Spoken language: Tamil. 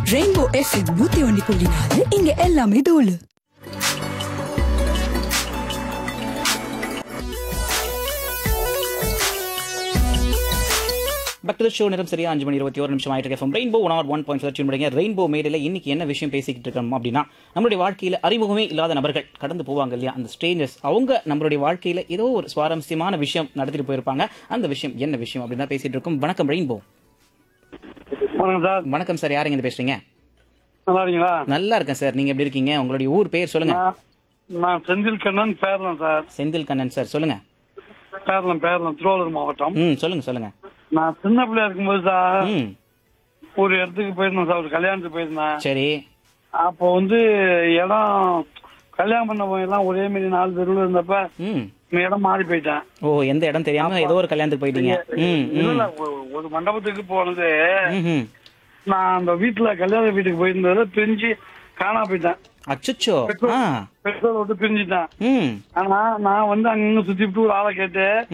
ரெயின்போ எஃப்எம் நூத்தி ஒன்னு புள்ளி நாலு இங்க எல்லாமே தூளு பட் டு ஷோ நேரம் சரியா அஞ்சு மணி இருபத்தி ஒரு நிமிஷம் ஆயிட்டு இருக்கேன் rainbow one R one point first முடிங்க ரெயின்போ மேடையில் இன்னைக்கு என்ன விஷயம் பேசிக்கிட்டு இருக்கோம் அப்படின்னா நம்மளுடைய வாழ்க்கையில் அறிமுகமே இல்லாத நபர்கள் கடந்து போவாங்க இல்லையா அந்த ஸ்ட்ரேஞ்சர்ஸ் அவங்க நம்மளுடைய வாழ்க்கையில் ஏதோ ஒரு சுவாரஸ்யமான விஷயம் நடத்திட்டு போயிருப்பாங்க அந்த விஷயம் என்ன விஷயம் அப்படின்னு தான் பேசிட்டு இருக்கோம் வணக்கம் ரெயின்போ வணக்கம் சார் வணக்கம் சார் யாருங்க இருந்து பேசுறீங்க நல்லா இருக்கீங்களா நல்லா இருக்கேன் சார் நீங்க எப்படி இருக்கீங்க உங்களுடைய ஊர் பேர் சொல்லுங்க நான் நான் செந்தில் கண்ணன் பேரலாம் சார் செந்தில் கண்ணன் சார் சொல்லுங்க பேரலாம் பேரலாம் திருவாரூர் மாவட்டம் ம் சொல்லுங்க சொல்லுங்க நான் சின்ன பிள்ளையா இருக்கும்போது சார் ம் ஒரு இடத்துக்கு போயிருந்தேன் சார் ஒரு கல்யாணத்துக்கு போயிருந்தேன் சரி அப்போ வந்து இடம் கல்யாணம் பண்ண எல்லாம் ஒரே மாதிரி நாலு தெருவில் இருந்தப்ப ம் இந்த இடம் மாறி போயிட்டேன் ஓ எந்த இடம் தெரியாம ஏதோ ஒரு கல்யாணத்துக்கு போயிட்டீங்க ம் இல்ல ம் இல்ல, ஒரு- ஒரு மண்டபத்துக்கு போனது ம் ம் நான் அந்த வீட்டுல கல்யாண வீட்டுக்கு போயிருந்தது பிரிஞ்சு காணா போயிட்டேன் அச்சச்சோ ஆ பெட்ரோல் விட்டு பிரிஞ்சுட்டேன் ம் ஆனா நான் வந்து அங்க சுத்தி விட்டு ஒரு ஆளை கேட்டு